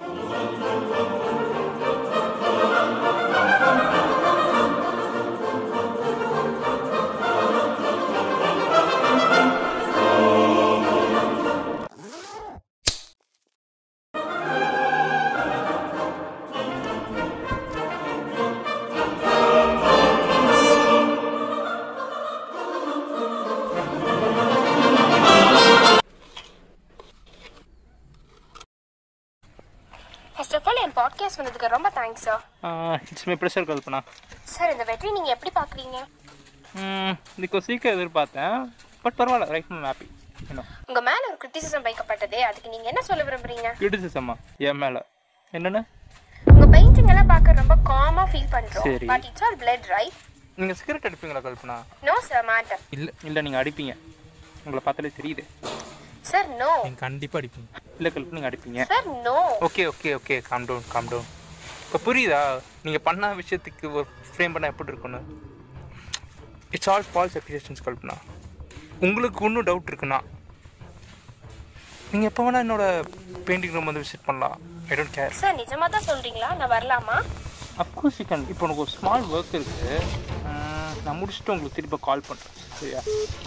First of all என் podcast வந்ததுக்கு ரொம்ப thanks sir it's my pleasure Kalpana sir இந்த வெற்றி நீங்கள் எப்படி பார்க்குறீங்க இதுக்கு சீக்கிரம் எதிர்பார்த்தேன் பட் பரவாயில்ல ரைட் மேம் ஹாப்பி என்ன உங்கள் மேலே ஒரு கிரிட்டிசிசம் வைக்கப்பட்டதே அதுக்கு நீங்கள் என்ன சொல்ல விரும்புறீங்க கிரிட்டிசிசம்மா என் மேலே என்னென்ன உங்கள் பெயிண்டிங் எல்லாம் பார்க்க ரொம்ப காமாக ஃபீல் பண்ணுறோம் சரி. But it's all blood right நீங்கள் சிகரெட் அடிப்பீங்களா கல்பனா நோ சார் மேட்டர் இல்லை இல்லை நீங்கள் அடிப்பீங்க உங்களை பார்த்தாலே தெரியுது சார் நோ நீங்கள் கண்டிப்பாக அடிப்பீங்க இல்லை கல்பனா நீங்கள் அடிப்பீங்க sir no okay okay okay calm down calm down இப்போ புரியுதா நீங்கள் பண்ண விஷயத்துக்கு ஒரு ஃப்ரேம் பண்ண எப்படி இருக்குன்னு it's all false accusations Kalpana உங்களுக்கு இன்னும் டவுட் இருக்குன்னா நீங்கள் எப்போ வேணால் என்னோட பெயிண்டிங் ரூம் வந்து விசிட் பண்ணலாம் ஐ டோன்ட் கேர் சார் நிஜமாக தான் சொல்கிறீங்களா நான் வரலாமா அப்கோர்ஸ் யூ கேன் இப்போ எனக்கு ஒரு ஸ்மால் ஒர்க் இருக்குது நான் முடிச்சுட்டு உங்களுக்கு திரும்ப கால் பண்ணுறேன் சரியா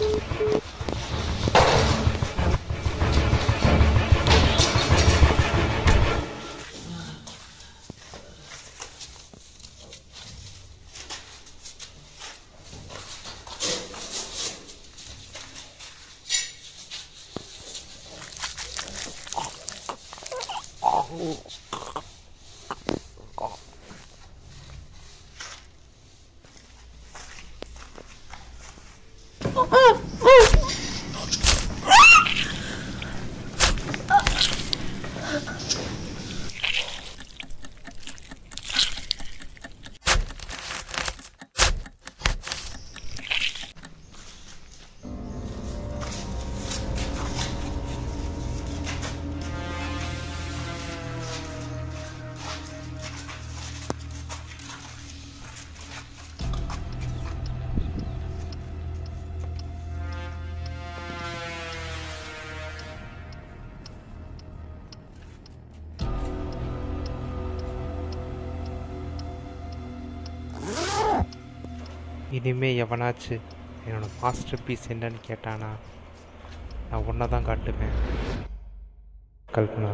இனிமே எவனாச்சு என்னோட மாஸ்டர் பீஸ் என்னன்னு கேட்டானா நான் ஒன்றை தான் காட்டுவேன் கல்பனா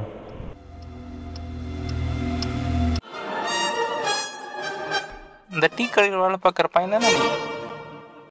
இந்த டீ கடையில் வேலை பார்க்குற பையன் தானே நீ